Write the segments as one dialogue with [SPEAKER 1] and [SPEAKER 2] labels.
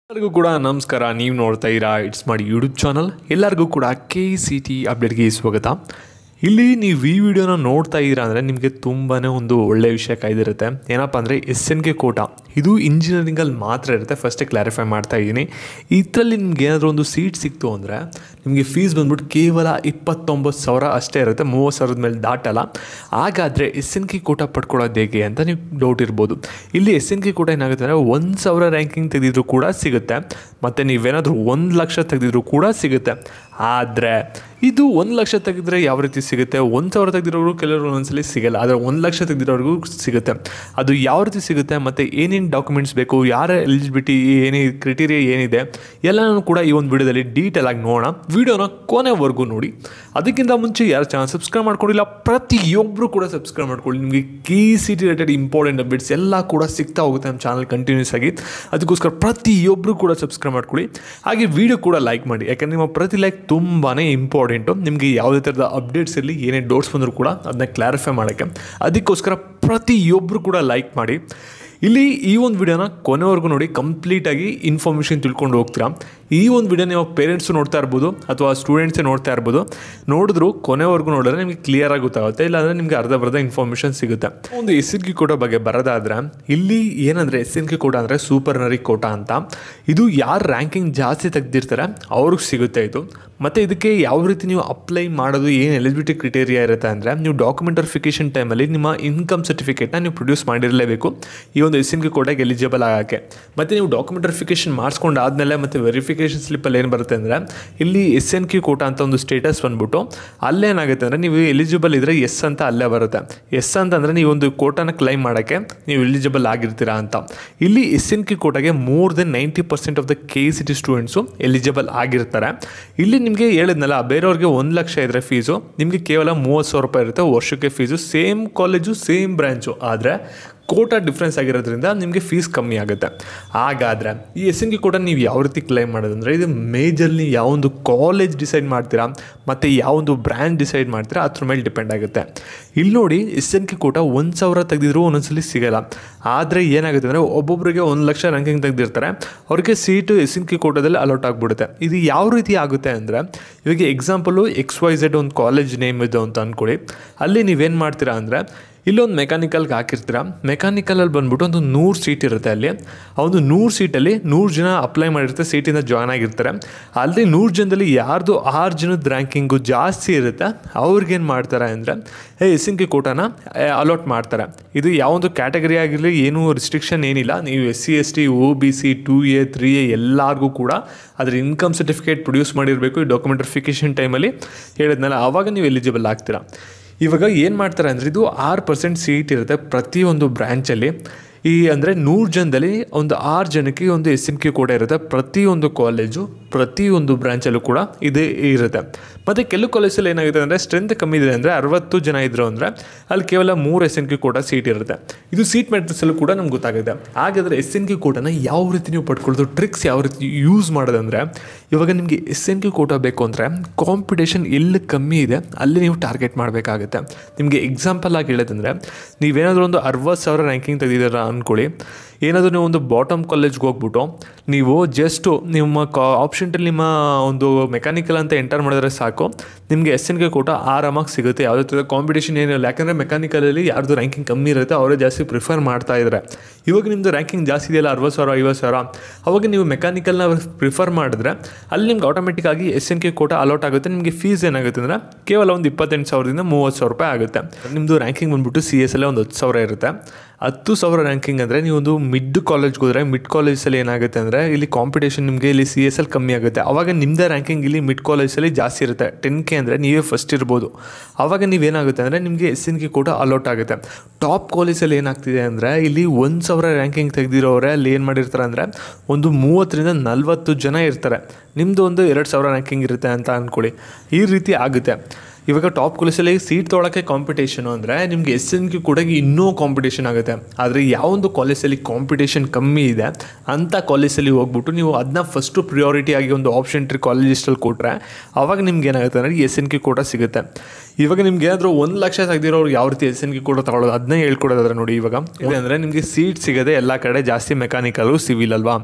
[SPEAKER 1] ಎಲ್ಲರಿಗೂ ಕೂಡ ನಮಸ್ಕಾರ ನೀವು ನೋಡ್ತಾ ಇರಾ ಇಟ್ಸ್ ಮಾಡಿ ಯೂಟ್ಯೂಬ್ ಚಾನಲ್ ಎಲ್ಲರಿಗೂ ಕೂಡ ಕೆ ಸಿ ಟಿ ಅಪ್ಡೇಟ್ಗೆ ಸ್ವಾಗತ ಇಲ್ಲಿ ನೀವು ಈ ವಿಡಿಯೋನ ನೋಡ್ತಾ ಇದ್ದೀರಾ ಅಂದರೆ ನಿಮಗೆ ತುಂಬಾ ಒಂದು ಒಳ್ಳೆಯ ವಿಷಯ ಕಾಯ್ದಿರುತ್ತೆ ಏನಪ್ಪ ಅಂದರೆ ಎಸ್ ಎನ್ ಕೆ ಕೋಟ ಇದು ಇಂಜಿನಿಯರಿಂಗಲ್ಲಿ ಮಾತ್ರ ಇರುತ್ತೆ ಫಸ್ಟೇ ಕ್ಲಾರಿಫೈ ಮಾಡ್ತಾ ಇದ್ದೀನಿ ಇದರಲ್ಲಿ ನಿಮ್ಗೆ ಏನಾದರೂ ಒಂದು ಸೀಟ್ ಸಿಕ್ತು ಅಂದರೆ ನಿಮಗೆ ಫೀಸ್ ಬಂದ್ಬಿಟ್ಟು ಕೇವಲ ಇಪ್ಪತ್ತೊಂಬತ್ತು ಸಾವಿರ ಅಷ್ಟೇ ಇರುತ್ತೆ ಮೂವತ್ತು ಸಾವಿರದ ಮೇಲೆ ದಾಟಲ್ಲ ಹಾಗಾದರೆ ಎಸ್ ಎನ್ ಕೆ ಕೋಟ ಪಡ್ಕೊಳ್ಳೋದು ಹೇಗೆ ಅಂತ ನೀವು ಡೌಟ್ ಇರ್ಬೋದು ಇಲ್ಲಿ ಎಸ್ ಎನ್ ಕೆ ಕೋಟ ಏನಾಗುತ್ತೆ ಅಂದರೆ ಒಂದು ಸಾವಿರ ರ್ಯಾಂಕಿಂಗ್ ತೆಗೆದಿದ್ರು ಕೂಡ ಸಿಗುತ್ತೆ ಮತ್ತು ನೀವೇನಾದರೂ ಒಂದು ಲಕ್ಷ ತೆಗೆದಿದ್ರು ಕೂಡ ಸಿಗುತ್ತೆ ಆದರೆ ಇದು ಒಂದು ಲಕ್ಷ ತೆಗೆದ್ರೆ ಯಾವ ರೀತಿ ಸಿಗುತ್ತೆ ಒಂದು ಸಾವಿರ ತೆಗೆದಿರೋರು ಕೆಲವರು ಒಂದೊಂದ್ಸಲಿ ಸಿಗಲ್ಲ ಆದರೆ ಒಂದು ಲಕ್ಷ ತೆಗೆದಿರೋರಿಗೂ ಸಿಗುತ್ತೆ ಅದು ಯಾವ ರೀತಿ ಸಿಗುತ್ತೆ ಮತ್ತು ಏನೇನು ಡಾಕ್ಯುಮೆಂಟ್ಸ್ ಬೇಕು ಯಾರ ಎಲಿಜಿಬಿಲಿಟಿ ಏನೇ ಕ್ರೈಟೀರಿಯಾ ಏನಿದೆ ಎಲ್ಲನೂ ಕೂಡ ಈ ಒಂದು ವಿಡಿಯೋದಲ್ಲಿ ಡೀಟೇಲ್ ಆಗಿ ನೋಡೋಣ ವಿಡಿಯೋನ ಕೊನೆವರೆಗೂ ನೋಡಿ ಅದಕ್ಕಿಂತ ಮುಂಚೆ ಯಾರು ಚಾನಲ್ ಸಬ್ಸ್ಕ್ರೈಬ್ ಮಾಡ್ಕೊಂಡಿಲ್ಲ ಪ್ರತಿಯೊಬ್ಬರು ಕೂಡ ಸಬ್ಸ್ಕ್ರೈಬ್ ಮಾಡ್ಕೊಳ್ಳಿ ನಿಮಗೆ ಕೀ ಸಿಟಿ ರಿಲೇಟೆಡ್ ಇಂಪಾರ್ಟೆಂಟ್ ಅಪ್ಡೇಟ್ಸ್ ಎಲ್ಲ ಕೂಡ ಸಿಗ್ತಾ ಹೋಗುತ್ತೆ ನಮ್ಮ ಚಾನಲ್ ಕಂಟಿನ್ಯೂಸ್ ಆಗಿ ಅದಕ್ಕೋಸ್ಕರ ಪ್ರತಿಯೊಬ್ಬರು ಕೂಡ ಸಬ್ಸ್ಕ್ರೈಬ್ ಮಾಡ್ಕೊಳ್ಳಿ ಹಾಗೆ ವಿಡಿಯೋ ಕೂಡ ಲೈಕ್ ಮಾಡಿ ಯಾಕಂದರೆ ನಿಮ್ಮ ಪ್ರತಿ ಲೈಕ್ ತುಂಬಾ ಇಂಪಾರ್ಟೆಂಟು ನಿಮಗೆ ಯಾವುದೇ ಥರದ ಅಪ್ಡೇಟ್ಸ್ ಇರಲಿ ಏನೇ ಡೌಟ್ಸ್ ಬಂದರೂ ಕೂಡ ಅದನ್ನ ಕ್ಲಾರಿಫೈ ಮಾಡೋಕ್ಕೆ ಅದಕ್ಕೋಸ್ಕರ ಪ್ರತಿಯೊಬ್ಬರು ಕೂಡ ಲೈಕ್ ಮಾಡಿ ಇಲ್ಲಿ ಈ ಒಂದು ವಿಡಿಯೋನ ಕೊನೆವರೆಗೂ ನೋಡಿ ಕಂಪ್ಲೀಟಾಗಿ ಇನ್ಫಾರ್ಮೇಷನ್ ತಿಳ್ಕೊಂಡು ಹೋಗ್ತೀರಾ ಈ ಒಂದು ವಿಡಿಯೋ ನೀವು ಪೇರೆಂಟ್ಸು ನೋಡ್ತಾ ಇರ್ಬೋದು ಅಥವಾ ಸ್ಟೂಡೆಂಟ್ಸೇ ನೋಡ್ತಾ ಇರ್ಬೋದು ನೋಡಿದ್ರು ಕೊನೆವರೆಗೂ ನೋಡಿದ್ರೆ ನಿಮಗೆ ಕ್ಲಿಯರಾಗಿ ಗೊತ್ತಾಗುತ್ತೆ ಇಲ್ಲಾಂದರೆ ನಿಮಗೆ ಅರ್ಧ ಬರ್ಧ ಇನ್ಫಾರ್ಮೇಷನ್ ಸಿಗುತ್ತೆ ಒಂದು ಎಸ್ ಎನ್ ಕೆ ಕೋಟ ಬಗ್ಗೆ ಬರೋದಾದ್ರೆ ಇಲ್ಲಿ ಏನಂದರೆ ಎಸ್ ಎನ್ ಕೆ ಕೋಟ ಅಂದರೆ ಸೂಪರ್ನರಿ ಕೋಟ ಅಂತ ಇದು ಯಾರು ರ್ಯಾಂಕಿಂಗ್ ಜಾಸ್ತಿ ತೆಗೆದಿರ್ತಾರೆ ಅವ್ರಿಗೆ ಸಿಗುತ್ತೆ ಇದು ಮತ್ತು ಇದಕ್ಕೆ ಯಾವ ರೀತಿ ನೀವು ಅಪ್ಲೈ ಮಾಡೋದು ಏನು ಎಲಿಜಿಬಿಲಿಟಿ ಕ್ರಿಟೇರಿಯಾ ಇರುತ್ತೆ ಅಂದರೆ ನೀವು ಡಾಕ್ಯುಮೆಂಟ್ ವೆರಿಫಿಕೇಷನ್ ಟೈಮಲ್ಲಿ ನಿಮ್ಮ ಇನ್ಕಮ್ ಸರ್ಟಿಫಿಕೇಟ್ನ ನೀವು ಪ್ರೊಡ್ಯೂಸ್ ಮಾಡಿರಲೇಬೇಕು ಈ ಒಂದು ಎಸ್ ಎನ್ ಕೆ ಕೋಟಾಗೆ ಎಲಿಜಿಬಲ್ ಆಗೋಕ್ಕೆ ಮತ್ತು ನೀವು ಡಾಕ್ಯುಮೆಂಟ್ ವೆರಿಫಿಕೇಷನ್ ಮಾಡಿಸ್ಕೊಂಡು ಆದಮೇಲೆ ಮತ್ತು ವೆರಿಫಿಕೇಷನ್ ಸ್ಲಿಪ್ಪಲ್ಲಿ ಏನು ಬರುತ್ತೆ ಅಂದರೆ ಇಲ್ಲಿ ಎಸ್ ಎನ್ ಕ್ಯೂ ಕೋಟ ಅಂತ ಒಂದು ಸ್ಟೇಟಸ್ ಬಂದ್ಬಿಟ್ಟು ಅಲ್ಲೇನಾಗುತ್ತೆ ಅಂದರೆ ನೀವು ಎಲಿಜಿಬಲ್ ಇದ್ದರೆ ಎಸ್ ಅಂತ ಅಲ್ಲೇ ಬರುತ್ತೆ ಎಸ್ ಅಂತಂದರೆ ನೀವು ಒಂದು ಕೋಟಾನ ಕ್ಲೈಮ್ ಮಾಡೋಕ್ಕೆ ನೀವು ಎಲಿಜಿಬಲ್ ಆಗಿರ್ತೀರಾ ಅಂತ ಇಲ್ಲಿ ಎಸ್ ಎನ್ ಕ್ಯೂ ಕೋಟಾಗೆ more than ninety percent of the K C T students eligible ಆಗಿರ್ತಾರೆ ಇಲ್ಲಿ ನಿಮಗೆ ಹೇಳಿದ್ನಲ್ಲ ಬೇರೆಯವ್ರಿಗೆ ಒಂದು ಲಕ್ಷ ಇದ್ದರೆ ಫೀಸು ನಿಮಗೆ ಕೇವಲ ಮೂವತ್ತು ಸಾವಿರ ರೂಪಾಯಿ ಇರುತ್ತೆ ವರ್ಷಕ್ಕೆ fees same college same branch ಆದರೆ ಕೋಟಾ ಡಿಫ್ರೆನ್ಸ್ ಆಗಿರೋದ್ರಿಂದ ನಿಮಗೆ ಫೀಸ್ ಕಮ್ಮಿ ಆಗುತ್ತೆ ಹಾಗಾದರೆ ಈ ಎಸ್ ಎನ್ ಕೆ ಕೋಟ ನೀವು ಯಾವ ರೀತಿ ಕ್ಲೈಮ್ ಮಾಡೋದಂದರೆ ಇದು ಮೇಜರ್ಲಿ ಯಾವೊಂದು ಕಾಲೇಜ್ ಡಿಸೈಡ್ ಮಾಡ್ತೀರಾ ಮತ್ತು ಯಾವೊಂದು ಬ್ರ್ಯಾಂಚ್ ಡಿಸೈಡ್ ಮಾಡ್ತೀರಾ ಅದ್ರ ಮೇಲೆ ಡಿಪೆಂಡ್ ಆಗುತ್ತೆ ಇಲ್ಲಿ ನೋಡಿ ಎಸ್ ಎನ್ ಕೆ ಕೋಟ ಒಂದು ಸಾವಿರ ತೆಗೆದಿದ್ರು ಒಂದೊಂದ್ಸಲಿ ಸಿಗಲ್ಲ ಆದರೆ ಏನಾಗುತ್ತೆ ಅಂದರೆ ಒಬ್ಬೊಬ್ಬರಿಗೆ ಒಂದು ಲಕ್ಷ ರ್ಯಾಂಕಿಂಗ್ ತೆಗೆದಿರ್ತಾರೆ ಅವ್ರಿಗೆ ಸೀಟು ಎಸ್ ಎನ್ ಕೆ ಕೋಟದಲ್ಲಿ ಅಲೌಟ್ ಆಗಿಬಿಡುತ್ತೆ ಇದು ಯಾವ ರೀತಿ ಆಗುತ್ತೆ ಅಂದರೆ ಇವಾಗ ಎಕ್ಸಾಂಪಲು ಎಕ್ಸ್ ವೈ ಝೆಡ್ ಒಂದು ಕಾಲೇಜ್ ನೇಮ್ ಇದು ಅಂತ ಅಂದ್ಕೊಳ್ಳಿ ಅಲ್ಲಿ ನೀವೇನು ಮಾಡ್ತೀರಾ ಅಂದರೆ ಇಲ್ಲೊಂದು ಮೆಕ್ಯಾನಿಕಲ್ಗೆ ಹಾಕಿರ್ತೀರ ಮೆಕ್ಯಾನಿಕಲಲ್ಲಿ ಬಂದ್ಬಿಟ್ಟು ಒಂದು ನೂರು ಸೀಟ್ ಇರುತ್ತೆ ಅಲ್ಲಿ ಆ ಒಂದು ನೂರು ಸೀಟಲ್ಲಿ ನೂರು ಜನ ಅಪ್ಲೈ ಮಾಡಿರ್ತಾರೆ ಸೀಟಿಂದ ಜಾಯ್ನ್ ಆಗಿರ್ತಾರೆ ಅಲ್ಲಿ ನೂರು ಜನದಲ್ಲಿ ಯಾರ್ದು ಆರು ಜನದ ರ್ಯಾಂಕಿಂಗು ಜಾಸ್ತಿ ಇರುತ್ತೆ ಅವ್ರಿಗೇನು ಮಾಡ್ತಾರೆ ಅಂದರೆ ಏ ಎಸ್ ಎನ್ ಕೆ ಕೋಟಾನ ಅಲಾಟ್ ಮಾಡ್ತಾರೆ ಇದು ಯಾವೊಂದು ಕ್ಯಾಟಗರಿ ಆಗಿರಲಿ ಏನೂ ರಿಸ್ಟ್ರಿಕ್ಷನ್ ಏನಿಲ್ಲ ನೀವು S C S T O B C two A three A ಎಲ್ಲರಿಗೂ ಕೂಡ ಅದ್ರ ಇನ್ಕಮ್ ಸರ್ಟಿಫಿಕೇಟ್ ಪ್ರೊಡ್ಯೂಸ್ ಮಾಡಿರಬೇಕು ಈ ಡಾಕ್ಯುಮೆಂಟ್ ವೆರಿಫಿಕೇಷನ್ ಟೈಮಲ್ಲಿ ಹೇಳಿದ್ನಲ್ಲ ಆವಾಗ ನೀವು ಎಲಿಜಿಬಲ್ ಆಗ್ತೀರಾ ಇವಾಗ ಏನು ಮಾಡ್ತಾರೆ ಅಂದರೆ ಇದು ಆರು ಪರ್ಸೆಂಟ್ ಸೀಟ್ ಇರುತ್ತೆ ಪ್ರತಿಯೊಂದು ಬ್ರ್ಯಾಂಚಲ್ಲಿ ಈ ಅಂದರೆ ನೂರು ಜನದಲ್ಲಿ ಒಂದು ಆರು ಜನಕ್ಕೆ ಒಂದು ಎಸ್ ಎನ್ ಕ್ಯೂ ಕೂಡ ಇರುತ್ತೆ ಪ್ರತಿಯೊಂದು ಕಾಲೇಜು ಪ್ರತಿಯೊಂದು ಬ್ರಾಂಚಲ್ಲೂ ಕೂಡ ಇದೇ ಇರುತ್ತೆ ಮತ್ತು ಕೆಲವು ಕಾಲೇಜಲ್ಲಿ ಏನಾಗುತ್ತೆ ಅಂದರೆ ಸ್ಟ್ರೆಂತ್ ಕಮ್ಮಿ ಇದೆ ಅಂದರೆ ಅರವತ್ತು ಜನ ಇದ್ರು ಅಂದರೆ ಅಲ್ಲಿ ಕೇವಲ ಮೂರು S N Q quota seat ಇರುತ್ತೆ ಇದು ಸೀಟ್ ಮ್ಯಾಟ್ರಿಕ್ಸಲ್ಲೂ ಕೂಡ ನಮ್ಗೆ ಗೊತ್ತಾಗುತ್ತೆ ಹಾಗಾದರೆ ಎಸ್ ಎನ್ ಕ್ಯೂ ಕೋಟನ ಯಾವ ರೀತಿ ನೀವು ಪಡ್ಕೊಳ್ಳೋದು ಟ್ರಿಕ್ಸ್ ಯಾವ ರೀತಿ ಯೂಸ್ ಮಾಡೋದಂದರೆ ಇವಾಗ ನಿಮಗೆ ಎಸ್ ಎನ್ ಕ್ಯೂ ಕೋಟ ಬೇಕು ಅಂದರೆ ಕಾಂಪಿಟೇಷನ್ ಎಲ್ಲಿ ಕಮ್ಮಿ ಇದೆ ಅಲ್ಲಿ ನೀವು ಟಾರ್ಗೆಟ್ ಮಾಡಬೇಕಾಗುತ್ತೆ ನಿಮಗೆ ಎಕ್ಸಾಂಪಲ್ ಆಗಿ ಹೇಳೋದಂದರೆ ನೀವೇನಾದರೂ ಒಂದು ಅರವತ್ತು ಸಾವಿರ ರ್ಯಾಂಕಿಂಗ್ ತೆಗೆದಿದ್ದೀರ ಅಂದ್ಕೊಳ್ಳಿ ಏನಾದರೂ ನೀವು ಒಂದು ಬಾಟಮ್ ಕಾಲೇಜ್ಗೆ ಹೋಗ್ಬಿಟ್ಟು ನೀವು ಜಸ್ಟು ನಿಮ್ಮ ಕಾ ಆಪ್ಷನ್ಟಲ್ಲಿ ನಿಮ್ಮ ಒಂದು ಮೆಕ್ಯಾನಿಕಲ್ ಅಂತ ಎಂಟರ್ ಮಾಡಿದ್ರೆ ಸಾಕು ನಿಮಗೆ ಎಸ್ ಎನ್ ಕೆ ಕೋಟ ಆರಾಮಾಗಿ ಸಿಗುತ್ತೆ ಯಾವುದೇ ಥರದ ಕಾಂಪಿಟೇಷನ್ ಏನಿಲ್ಲ ಯಾಕಂದರೆ ಮೆಕ್ಯಾನಿಕಲಲ್ಲಿ ಯಾರ್ದು ರ್ಯಾಂಕಿಂಗ್ ಕಮ್ಮಿ ಇರುತ್ತೆ ಅವರೇ ಜಾಸ್ತಿ ಪ್ರಿಫರ್ ಮಾಡ್ತಾ ಇದ್ದಾರೆ ಇವಾಗ ನಿಮ್ಮದು ರ್ಯಾಂಕಿಂಗ್ ಜಾಸ್ತಿ ಇದೆಯಲ್ಲ ಅರವತ್ತು ಸಾವಿರ ಐವತ್ತು ಸಾವಿರ ಅವಾಗ ನೀವು ಮೆಕ್ಯಾನಿಕಲ್ನ ಪ್ರಿಫರ್ ಮಾಡಿದ್ರೆ ಅಲ್ಲಿ ನಿಮ್ಗೆ ಆಟೋಮೆಟಿಕ್ ಆಗಿ S N K quota allot ಆಗುತ್ತೆ ನಿಮಗೆ ಫೀಸ್ ಏನಾಗುತ್ತೆ ಅಂದರೆ ಕೇವಲ ಒಂದು ಇಪ್ಪತ್ತೆಂಟು ಸಾವಿರದಿಂದ ಮೂವತ್ತು ಸಾವಿರ ರೂಪಾಯಿ ಆಗುತ್ತೆ ನಿಮ್ಮದು ರ್ಯಾಂಕಿಂಗ್ ಬಂದುಬಿಟ್ಟು ಸಿ ಎಸ್ ಅಲ್ಲೇ ಒಂದು ಹತ್ತು ಸಾವಿರ ಇರುತ್ತೆ ಹತ್ತು ಸಾವಿರ ರ್ಯಾಂಕಿಂಗ್ ಅಂದರೆ ನೀವು ಒಂದು ಮಿಡ್ ಕಾಲೇಜ್ಗೆ ಹೋದರೆ ಮಿಡ್ ಕಾಲೇಜಲ್ಲಿ ಏನಾಗುತ್ತೆ ಅಂದರೆ ಇಲ್ಲಿ ಕಾಂಪಿಟೇಷನ್ ನಿಮಗೆ ಇಲ್ಲಿ ಸಿ ಎಸ್ ಎಲ್ ಕಮ್ಮಿ ಆಗುತ್ತೆ ಆವಾಗ ನಿಮ್ಮದೇ ರ್ಯಾಂಕಿಂಗ್ ಇಲ್ಲಿ ಮಿಡ್ ಕಾಲೇಜಲ್ಲಿ ಜಾಸ್ತಿ ಇರುತ್ತೆ ಟೆನ್ ಕೆ ಅಂದರೆ ನೀವೇ ಫಸ್ಟ್ ಇರ್ಬೋದು ಆವಾಗ ನೀವೇನಾಗುತ್ತೆ ಅಂದರೆ ನಿಮಗೆ ಎಸ್ ಎನ್ ಕೆ ಕೂಡ ಅಲೌಟ್ ಆಗುತ್ತೆ ಟಾಪ್ ಕಾಲೇಜಲ್ಲಿ ಏನಾಗ್ತಿದೆ ಅಂದರೆ ಇಲ್ಲಿ ಒಂದು ಸಾವಿರ ರ್ಯಾಂಕಿಂಗ್ ತೆಗೆದಿರೋರೆ ಅಲ್ಲಿ ಏನು ಮಾಡಿರ್ತಾರೆ ಅಂದರೆ ಒಂದು ಮೂವತ್ತರಿಂದ ನಲ್ವತ್ತು ಜನ ಇರ್ತಾರೆ ನಿಮ್ಮದು ಒಂದು ಎರಡು ಸಾವಿರ ರ್ಯಾಂಕಿಂಗ್ ಇರುತ್ತೆ ಅಂತ ಅಂದ್ಕೊಳ್ಳಿ ಈ ರೀತಿ ಆಗುತ್ತೆ ಇವಾಗ ಟಾಪ್ ಕಾಲೇಜಲ್ಲಿ ಸೀಟ್ ತೊಗೊಳಕ್ಕೆ ಕಾಂಪಿಟೇಷನು ಅಂದರೆ ನಿಮಗೆ ಎಸ್ ಎನ್ ಕ್ಯೂ ಕೂಡ ಇನ್ನೂ ಕಾಂಪಿಟೇಷನ್ ಆಗುತ್ತೆ ಆದರೆ ಯಾವೊಂದು ಕಾಲೇಜಲ್ಲಿ ಕಾಂಪಿಟೇಷನ್ ಕಮ್ಮಿ ಇದೆ ಅಂಥ ಕಾಲೇಜಲ್ಲಿ ಹೋಗ್ಬಿಟ್ಟು ನೀವು ಅದನ್ನ ಫಸ್ಟು ಪ್ರಿಯಾರಿಟಿ ಆಗಿ ಒಂದು ಆಪ್ಷನ್ ಟ್ರಿ ಕಾಲೇಜ್ ಲಿಸ್ಟಲ್ಲಿ ಕೊಟ್ಟರೆ ಆವಾಗ ನಿಮ್ಗೆ ಏನಾಗುತ್ತೆ ಅಂದರೆ ಎಸ್ ಎನ್ ಕ್ಯೂ ಕೂಡ ಸಿಗುತ್ತೆ ಇವಾಗ ನಿಮ್ಗೆ ಏನಾದರೂ ಒಂದು ಲಕ್ಷ ತೆಗೆದಿರೋರು ಯಾವ ರೀತಿ ಎಸ್ ಎನ್ ಕ್ಯೂ ಕೂಡ ತಗೊಳ್ಳೋದು ಅದನ್ನೇ ಹೇಳ್ಕೊಡೋದಾದ್ರೆ ನೋಡಿ ಇವಾಗ ಅಂದರೆ ನಿಮಗೆ ಸೀಟ್ ಸಿಗದೆ ಎಲ್ಲ ಕಡೆ ಜಾಸ್ತಿ ಮೆಕ್ಯಾನಿಕಲು ಸಿವಿಲ್ ಅಲ್ವಾ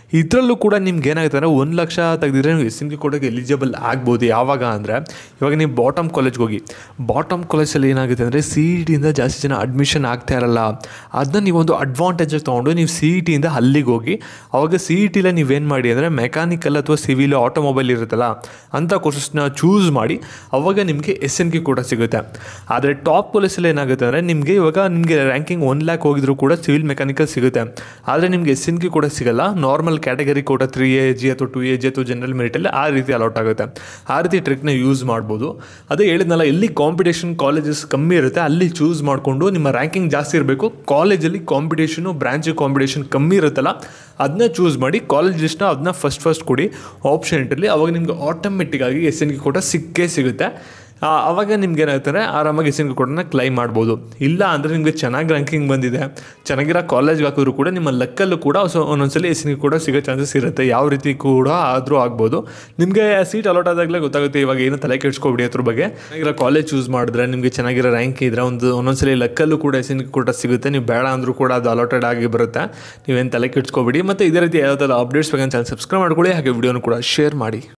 [SPEAKER 1] ಇದರಲ್ಲೂ ಕೂಡ ನಿಮ್ಗೆ ಏನಾಗುತ್ತೆ ಅಂದರೆ ಒಂದು ಲಕ್ಷ ತೆಗೆದಿದ್ರೆ ನೀವು ಎಸ್ ಎನ್ ಕೆ ಕೊಡೋಕ್ಕೆ ಎಲಿಜಿಬಲ್ ಆಗ್ಬೋದು ಯಾವಾಗ ಅಂದರೆ ಇವಾಗ ನೀವು ಬಾಟಮ್ ಕಾಲೇಜ್ಗೆ ಹೋಗಿ ಬಾಟಮ್ ಕಾಲೇಜಲ್ಲಿ ಏನಾಗುತ್ತೆ ಅಂದರೆ ಸಿ ಇ ಟಿಯಿಂದ ಜಾಸ್ತಿ ಜನ ಅಡ್ಮಿಷನ್ ಆಗ್ತಾ ಇರಲ್ಲ ಅದನ್ನ ನೀವೊಂದು ಅಡ್ವಾಂಟೇಜಾಗಿ ತೊಗೊಂಡು ನೀವು ಸಿ ಇ ಟಿಯಿಂದ ಅಲ್ಲಿಗೆ ಹೋಗಿ ಅವಾಗ ಸಿ ಇ ಟಿಲ ನೀವೇನು ಮಾಡಿ ಅಂದರೆ ಮೆಕ್ಯಾನಿಕಲ್ ಅಥವಾ ಸಿವಿಲ್ ಆಟೋಮೊಬೈಲ್ ಇರುತ್ತಲ್ಲ ಅಂಥ ಕೋರ್ಸಸ್ನ ಚೂಸ್ ಮಾಡಿ ಅವಾಗ ನಿಮಗೆ ಎಸ್ ಎನ್ ಕೆ ಕೂಡ ಸಿಗುತ್ತೆ ಆದರೆ ಟಾಪ್ ಕಾಲೇಜಲ್ಲಿ ಏನಾಗುತ್ತೆ ಅಂದರೆ ನಿಮಗೆ ಇವಾಗ ನಿಮಗೆ ರ್ಯಾಂಕಿಂಗ್ ಒನ್ ಲ್ಯಾಕ್ ಹೋಗಿದ್ರು ಕೂಡ ಸಿವಿಲ್ ಮೆಕ್ಯಾನಿಕಲ್ ಸಿಗುತ್ತೆ ಆದರೆ ನಿಮಗೆ ಎಸ್ ಎನ್ ಕೆ ಕೂಡ ಸಿಗಲ್ಲ ನಾರ್ಮಲ್ ಕ್ಯಾಟಗರಿ ಕೂಡ ತ್ರೀ ಎ ಜಿ ಅಥವಾ ಟು ಎ ಜಿ ಅಥವಾ ಜನರಲ್ ಮೆರಿಟಲ್ಲಿ ಆ ರೀತಿ ಅಲೌಟ್ ಆಗುತ್ತೆ ಆ ರೀತಿ ಟ್ರಿಕ್ನ ಯೂಸ್ ಮಾಡ್ಬೋದು ಅದೇ ಹೇಳಿದ್ನಲ್ಲ ಎಲ್ಲಿ ಕಾಂಪಿಟೇಷನ್ ಕಾಲೇಜಸ್ ಕಮ್ಮಿ ಇರುತ್ತೆ ಅಲ್ಲಿ ಚೂಸ್ ಮಾಡಿಕೊಂಡು ನಿಮ್ಮ ರ್ಯಾಂಕಿಂಗ್ ಜಾಸ್ತಿ ಇರಬೇಕು ಕಾಲೇಜಲ್ಲಿ ಕಾಂಪಿಟೇಷನು ಬ್ರಾಂಚ್ ಕಾಂಪಿಟೇಷನ್ ಕಮ್ಮಿ ಇರುತ್ತಲ್ಲ ಅದನ್ನ ಚೂಸ್ ಮಾಡಿ ಕಾಲೇಜ್ ಲಿಸ್ಟ್ನ ಅದನ್ನ ಫಸ್ಟ್ ಫಸ್ಟ್ ಕೊಡಿ ಆಪ್ಷನ್ ಎಂಟಲ್ಲಿ ಅವಾಗ ನಿಮ್ಗೆ ಆಟೋಮೆಟಿಕ್ ಆಗಿ ಎಸ್ ಎನ್ ಕೆ ಕೂಡ ಸಿಕ್ಕೇ ಸಿಗುತ್ತೆ ಆ, ಅವಾಗ ನಿಮ್ಗೆ ಏನಾಗ್ತಾರೆ ಆರಾಮಾಗಿ ಎಸ್ ಎನ್ ಕೆ ಕೋಡನ್ನ ಕ್ಲೈಮ್ ಮಾಡ್ಬೋದು ಇಲ್ಲ ಅಂದರೆ ನಿಮಗೆ ಚೆನ್ನಾಗಿ ರ್ಯಾಂಕಿಂಗ್ ಬಂದಿದೆ ಚೆನ್ನಾಗಿರೋ ಕಾಲೇಜ್ಗೆ ಹಾಕಿದ್ರು ಕೂಡ ನಿಮ್ಮ ಲಕ್ಕಲ್ಲೂ ಕೂಡ ಸೊ ಒಂದೊಂದ್ಸಲಿ ಎಸ್ ಎನ್ ಕೆ ಕೂಡ ಸಿಗೋ ಚಾನ್ಸಸ್ ಇರುತ್ತೆ ಯಾವ ರೀತಿ ಕೂಡ ಆದರೂ ಆಗ್ಬೋದು ನಿಮಗೆ ಸೀಟ್ ಅಲಾಟ್ ಆದಾಗಲೇ ಗೊತ್ತಾಗುತ್ತೆ ಇವಾಗ ಏನು ತಲೆ ಕೆಡ್ಸ್ಕೊಬಿಡಿ ಅದ್ರ ಬಗ್ಗೆ ಚೆನ್ನಾಗಿರೋ ಕಾಲೇಜ್ ಚೂಸ್ ಮಾಡಿದ್ರೆ ನಿಮಗೆ ಚೆನ್ನಾಗಿರೋ ರ್ಯಾಂಕ್ ಇದ್ರೆ ಒಂದು ಒಂದೊಂದ್ಸಲಿ ಲಕ್ಕಲ್ಲೂ ಕೂಡ ಎಸ್ ಎನ್ ಕೆ ಕೂಡ ಸಿಗುತ್ತೆ ನೀವು ಬೇಡ ಅಂದರೂ ಕೂಡ ಅದು ಅಲಾಟೆಡ್ ಆಗಿ ಬರುತ್ತೆ ನೀವೇನು ತಲೆ ಕೆಡ್ಸ್ಕೊಬಿಡಿ ಮತ್ತು ಇದೇ ರೀತಿ ಯಾವುದಾದ್ರು ಅಪ್ಡೇಟ್ಸ್ ಬೇಕಂತ ಚಾನಲ್ ಸಬ್ಸ್ಕ್ರೈಬ್ ಮಾಡ್ಕೊಳ್ಳಿ ಹಾಗೆ ವಿಡಿಯೋನು ಕೂಡ ಶೇರ್ ಮಾಡಿ